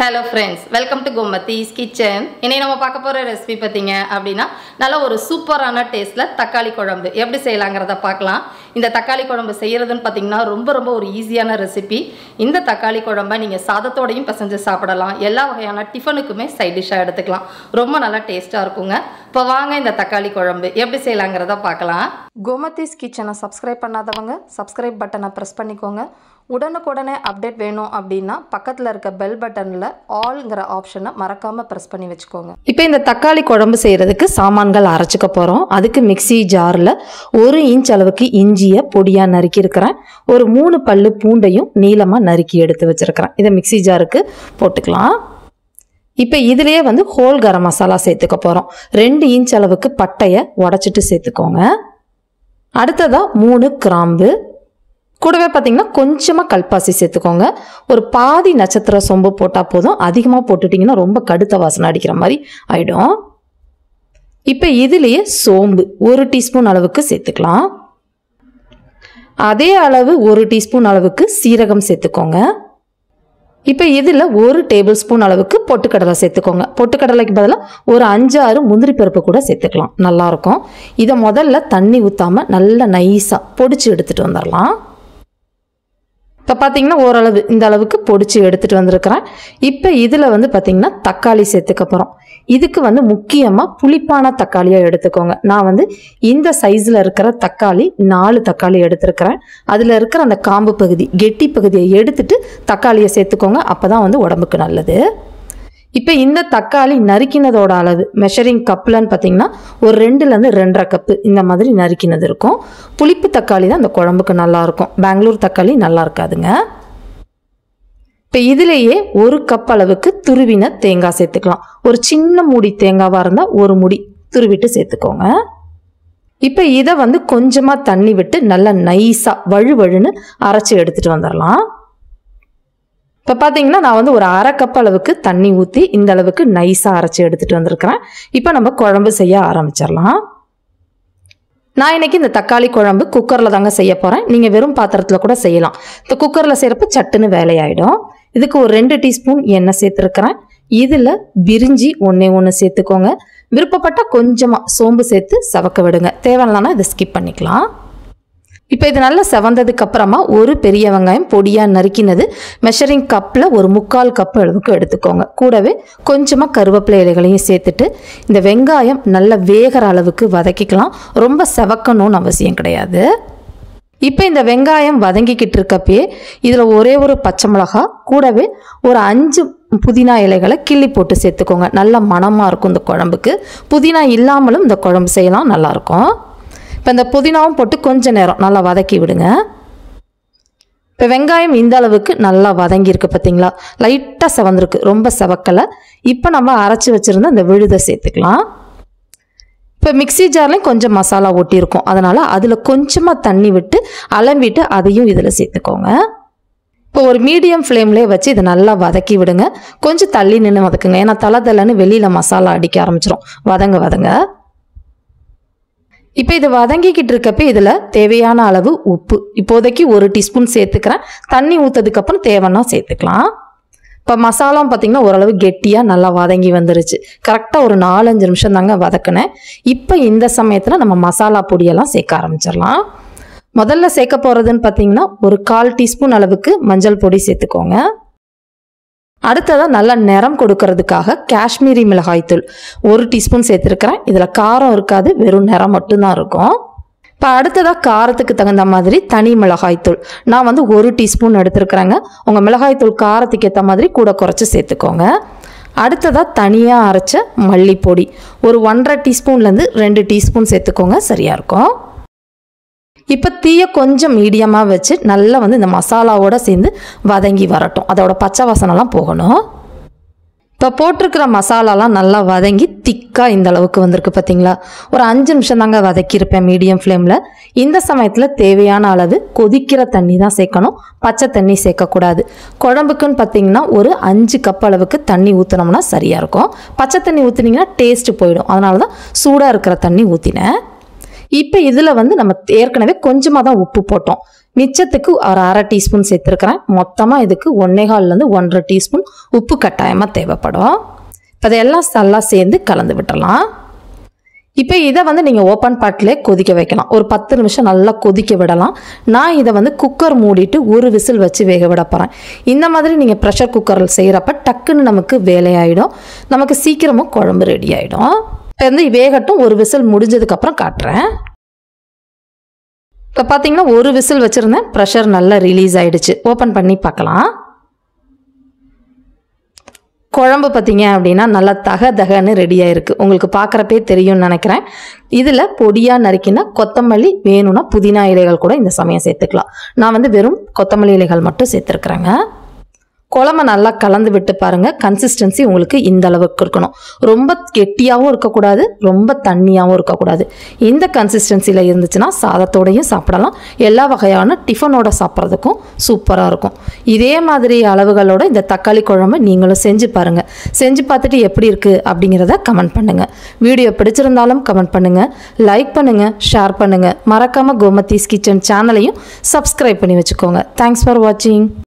hello friends welcome to Gomathi's kitchen இன்னைக்கு நம்ம பார்க்க போகிற ரெசிபி பார்த்தீங்க அப்படின்னா நல்ல ஒரு சூப்பரான டேஸ்ட்டில் தக்காளி குழம்பு எப்படி செய்யலாங்கிறத பார்க்கலாம் இந்த தக்காளி குழம்பு செய்கிறதுன்னு பார்த்தீங்கன்னா ரொம்ப ரொம்ப ஒரு ஈஸியான ரெசிபி இந்த தக்காளி குழம்பை நீங்கள் சாதத்தோடையும் பிசைஞ்சு சாப்பிடலாம் எல்லா வகையான டிஃபனுக்குமே சைட் டிஷ்ஷாக எடுத்துக்கலாம் ரொம்ப நல்லா டேஸ்ட்டாக இருக்குங்க இப்போ வாங்க இந்த தக்காளி குழம்பு எப்படி செய்யலாங்கிறத பார்க்கலாம் கோமதிஸ் கிச்சனை சப்ஸ்கிரைப் பண்ணாதவங்க சப்ஸ்கிரைப் பட்டனை ப்ரெஸ் பண்ணிக்கோங்க உடனுக்குடனே அப்டேட் வேணும் அப்படின்னா பக்கத்தில் இருக்க பெல் பட்டனில் ஆல்ங்கிற ஆப்ஷனை மறக்காமல் ப்ரெஸ் பண்ணி வச்சுக்கோங்க இப்போ இந்த தக்காளி குழம்பு செய்கிறதுக்கு சாமான்கள் அரைச்சிக்க போகிறோம் அதுக்கு மிக்ஸி ஜாரில் ஒரு இன்ச் அளவுக்கு இஞ்சியை பொடியாக நறுக்கியிருக்கிறேன் ஒரு மூணு பல்லு பூண்டையும் நீளமாக நறுக்கி எடுத்து வச்சுருக்கிறேன் இதை மிக்ஸி ஜாருக்கு போட்டுக்கலாம் இப்போ இதுலேயே வந்து ஹோல் கரம் மசாலா சேர்த்துக்க போகிறோம் ரெண்டு இன்ச் அளவுக்கு பட்டையை உடச்சிட்டு சேர்த்துக்கோங்க அடுத்ததாக மூணு கிராம்பு கூடவே பார்த்தீங்கன்னா கொஞ்சமாக கல்பாசி சேர்த்துக்கோங்க ஒரு பாதி நட்சத்திர சொம்பு போட்டால் போதும் அதிகமாக போட்டுட்டிங்கன்னா ரொம்ப கடுத்த வாசனை அடிக்கிற மாதிரி ஆயிடும் இப்போ இதுலேயே சோம்பு ஒரு டீஸ்பூன் அளவுக்கு சேர்த்துக்கலாம் அதே அளவு ஒரு டீஸ்பூன் அளவுக்கு சீரகம் சேர்த்துக்கோங்க இப்போ இதில் ஒரு டேபிள் ஸ்பூன் அளவுக்கு பொட்டுக்கடலை சேர்த்துக்கோங்க பொட்டுக்கடலைக்கு பதிலாக ஒரு அஞ்சு ஆறு முந்திரி பருப்பு கூட சேர்த்துக்கலாம் நல்லாயிருக்கும் இதை முதல்ல தண்ணி ஊற்றாமல் நல்லா நைஸாக பொடிச்சு எடுத்துகிட்டு வந்துடலாம் இப்போ பார்த்தீங்கன்னா ஓரளவு இந்த அளவுக்கு பொடிச்சு எடுத்துகிட்டு வந்திருக்கிறேன் இப்போ இதில் வந்து பார்த்தீங்கன்னா தக்காளி சேர்த்துக்க போகிறோம் இதுக்கு வந்து முக்கியமாக புளிப்பான தக்காளியாக எடுத்துக்கோங்க நான் வந்து இந்த சைஸில் இருக்கிற தக்காளி நாலு தக்காளி எடுத்திருக்கிறேன் அதில் இருக்கிற அந்த காம்பு பகுதி கெட்டி பகுதியை எடுத்துட்டு தக்காளியை சேர்த்துக்கோங்க அப்போ தான் வந்து உடம்புக்கு நல்லது இப்போ இந்த தக்காளி நறுக்கினதோட அளவு மெஷரிங் கப்லன்னு பார்த்தீங்கன்னா ஒரு ரெண்டுலேருந்து ரெண்டரை கப்பு இந்த மாதிரி நறுக்கினது இருக்கும் புளிப்பு தக்காளி தான் இந்த குழம்புக்கு நல்லா இருக்கும் பெங்களூர் தக்காளி நல்லா இருக்காதுங்க இப்போ இதுலேயே ஒரு கப் அளவுக்கு துருவின தேங்காய் சேர்த்துக்கலாம் ஒரு சின்ன மூடி தேங்காவாக இருந்தால் ஒரு முடி துருவிட்டு சேர்த்துக்கோங்க இப்போ இதை வந்து கொஞ்சமாக தண்ணி விட்டு நல்லா நைஸாக வழு வழுன்னு அரைச்சி எடுத்துகிட்டு வந்துடலாம் இப்போ பார்த்தீங்கன்னா நான் வந்து ஒரு அரை கப் அளவுக்கு தண்ணி ஊற்றி இந்த அளவுக்கு நைஸாக அரைச்சி எடுத்துகிட்டு வந்திருக்கிறேன் இப்போ நம்ம குழம்பு செய்ய ஆரம்பிச்சிடலாம் நான் இன்னைக்கு இந்த தக்காளி குழம்பு குக்கரில் தாங்க செய்ய போகிறேன் நீங்கள் வெறும் பாத்திரத்தில் கூட செய்யலாம் இந்த குக்கரில் செய்கிறப்ப சட்டுன்னு வேலையாயிடும் இதுக்கு ஒரு ரெண்டு டீஸ்பூன் எண்ணெய் சேர்த்துருக்கிறேன் இதில் பிரிஞ்சி ஒன்றே ஒன்று சேர்த்துக்கோங்க விருப்பப்பட்டால் கொஞ்சமாக சோம்பு சேர்த்து சவக்க விடுங்க தேவையில்லைனா இதை ஸ்கிப் பண்ணிக்கலாம் இப்போ இது நல்லா செவந்ததுக்கு அப்புறமா ஒரு பெரிய வெங்காயம் பொடியாக நறுக்கினது மெஷரிங் கப்பில் ஒரு முக்கால் கப் அளவுக்கு எடுத்துக்கோங்க கூடவே கொஞ்சமாக கருவேப்பிலை இலைகளையும் சேர்த்துட்டு இந்த வெங்காயம் நல்லா வேகிற அளவுக்கு வதக்கிக்கலாம் ரொம்ப செவக்கணும்னு அவசியம் கிடையாது இப்போ இந்த வெங்காயம் வதங்கிக்கிட்டு இருக்கப்பயே இதில் ஒரே ஒரு பச்சை மிளகா கூடவே ஒரு அஞ்சு புதினா இலைகளை கிள்ளி போட்டு சேர்த்துக்கோங்க நல்ல மணமாக இருக்கும் இந்த குழம்புக்கு புதினா இல்லாமலும் இந்த குழம்பு செய்யலாம் நல்லாயிருக்கும் இப்போ இந்த புதினாவும் போட்டு கொஞ்ச நேரம் நல்லா வதக்கி விடுங்க இப்போ வெங்காயம் இந்த அளவுக்கு நல்லா வதங்கியிருக்கு பார்த்தீங்களா லைட்டாக செவந்திருக்கு ரொம்ப செவக்கலை இப்போ நம்ம அரைச்சி வச்சுருந்த இந்த விழுதை சேர்த்துக்கலாம் இப்போ மிக்ஸி ஜார்லேயும் கொஞ்சம் மசாலா ஒட்டியிருக்கும் அதனால் அதில் கொஞ்சமாக தண்ணி விட்டு அலம்பிட்டு அதையும் இதில் சேர்த்துக்கோங்க இப்போ ஒரு மீடியம் ஃப்ளேம்லேயே வச்சு இதை நல்லா வதக்கி விடுங்க கொஞ்சம் தள்ளி நின்று வதக்குங்க ஏன்னா தலை தலைன்னு வெளியில் மசாலா அடிக்க ஆரம்பிச்சிரும் வதங்க வதங்க இப்போ இது வதங்கிக்கிட்டு இருக்கப்ப இதில் தேவையான அளவு உப்பு இப்போதைக்கு ஒரு டீஸ்பூன் சேர்த்துக்கிறேன் தண்ணி ஊற்றதுக்கப்புறம் தேவைன்னா சேர்த்துக்கலாம் இப்போ மசாலாம் பார்த்திங்கன்னா ஓரளவு கெட்டியாக நல்லா வதங்கி வந்துருச்சு கரெக்டாக ஒரு நாலஞ்சு நிமிஷம் தாங்க வதக்கினேன் இப்போ இந்த சமயத்தில் நம்ம மசாலா பொடியெல்லாம் சேர்க்க ஆரம்பிச்சிடலாம் முதல்ல சேர்க்க போகிறதுன்னு பார்த்தீங்கன்னா ஒரு கால் டீஸ்பூன் அளவுக்கு மஞ்சள் பொடி சேர்த்துக்கோங்க அடுத்ததாக நல்லா நிறம் கொடுக்கறதுக்காக காஷ்மீரி மிளகாய்த்தூள் ஒரு டீஸ்பூன் சேர்த்துருக்கிறேன் இதில் காரம் இருக்காது வெறும் நிறம் மட்டும்தான் இருக்கும் இப்போ அடுத்ததாக காரத்துக்கு தகுந்த மாதிரி தனி மிளகாய்த்தூள் நான் வந்து ஒரு டீஸ்பூன் எடுத்துருக்குறேங்க உங்கள் மிளகாய்த்தூள் காரத்துக்கு ஏற்ற மாதிரி கூட குறைச்சி சேர்த்துக்கோங்க அடுத்ததாக தனியாக அரைச்ச மல்லிப்பொடி ஒரு ஒன்றரை டீஸ்பூன்லேருந்து ரெண்டு டீஸ்பூன் சேர்த்துக்கோங்க சரியாக இருக்கும் இப்போ தீயை கொஞ்சம் மீடியமாக வச்சு நல்லா வந்து இந்த மசாலாவோட சேர்ந்து வதங்கி வரட்டும் அதோட பச்சை வாசனைலாம் போகணும் இப்போ போட்டிருக்கிற மசாலாலாம் நல்லா வதங்கி திக்காக இந்த அளவுக்கு வந்திருக்கு பார்த்தீங்களா ஒரு அஞ்சு நிமிஷம் தாங்க வதக்கியிருப்பேன் மீடியம் ஃப்ளேமில் இந்த சமயத்தில் தேவையான அளவு கொதிக்கிற தண்ணி தான் சேர்க்கணும் பச்சை தண்ணி சேர்க்கக்கூடாது குழம்புக்குன்னு பார்த்தீங்கன்னா ஒரு அஞ்சு கப் அளவுக்கு தண்ணி ஊற்றினோம்னா சரியாக இருக்கும் பச்சை தண்ணி ஊற்றுனீங்கன்னா டேஸ்ட்டு போயிடும் அதனால தான் சூடாக இருக்கிற தண்ணி ஊற்றினேன் இப்போ இதில் வந்து நம்ம ஏற்கனவே கொஞ்சமாக தான் உப்பு போட்டோம் மிச்சத்துக்கு ஒரு அரை டீஸ்பூன் சேர்த்துருக்கிறேன் மொத்தமாக இதுக்கு ஒன்னேகால்லேருந்து ஒன்றரை டீஸ்பூன் உப்பு கட்டாயமாக தேவைப்படும் இப்போ இதெல்லாம் நல்லா சேர்ந்து கலந்து விட்டுறலாம் இப்போ இதை வந்து நீங்கள் ஓப்பன் பாட்டிலே கொதிக்க வைக்கலாம் ஒரு பத்து நிமிஷம் நல்லா கொதிக்க விடலாம் நான் இதை வந்து குக்கர் மூடிட்டு ஒரு விசில் வச்சு வேக விட போகிறேன் இந்த மாதிரி நீங்கள் ப்ரெஷர் குக்கரில் செய்கிறப்ப டக்குன்னு நமக்கு வேலையாயிடும் நமக்கு சீக்கிரமும் குழம்பு ரெடி ஆகிடும் இப்போ வந்து வேகட்டும் ஒரு விசில் முடிஞ்சதுக்கப்புறம் காட்டுறேன் இப்போ பார்த்தீங்கன்னா ஒரு விசில் வச்சுருந்தேன் ப்ரெஷர் நல்லா ரிலீஸ் ஆயிடுச்சு ஓப்பன் பண்ணி பார்க்கலாம் குழம்பு பார்த்தீங்க அப்படின்னா நல்லா தக தகன்னு ரெடியாக இருக்குது உங்களுக்கு பார்க்குறப்பே தெரியும்னு நினைக்கிறேன் இதில் பொடியாக நறுக்கினா கொத்தமல்லி வேணும்னா புதினா இலைகள் கூட இந்த சமயம் சேர்த்துக்கலாம் நான் வந்து வெறும் கொத்தமல்லி இலைகள் மட்டும் சேர்த்துருக்குறேங்க குழம்ப நல்லா கலந்து விட்டு பாருங்க கன்சிஸ்டன்சி உங்களுக்கு இந்த அளவுக்கு இருக்கணும் ரொம்ப கெட்டியாகவும் இருக்கக்கூடாது ரொம்ப தண்ணியாகவும் இருக்கக்கூடாது இந்த கன்சிஸ்டன்சியில் இருந்துச்சுன்னா சாதத்தோடையும் சாப்பிடலாம் எல்லா வகையான டிஃபனோட சாப்பிட்றதுக்கும் சூப்பராக இருக்கும் இதே மாதிரி அளவுகளோட இந்த தக்காளி குழம்பு நீங்களும் செஞ்சு பாருங்கள் செஞ்சு பார்த்துட்டு எப்படி இருக்குது அப்படிங்கிறத கமெண்ட் பண்ணுங்கள் வீடியோ பிடிச்சிருந்தாலும் கமெண்ட் பண்ணுங்கள் லைக் பண்ணுங்கள் ஷேர் பண்ணுங்கள் மறக்காமல் கோமத்தீஸ் கிச்சன் சேனலையும் சப்ஸ்கிரைப் பண்ணி வச்சுக்கோங்க தேங்க்ஸ் ஃபார் வாட்சிங்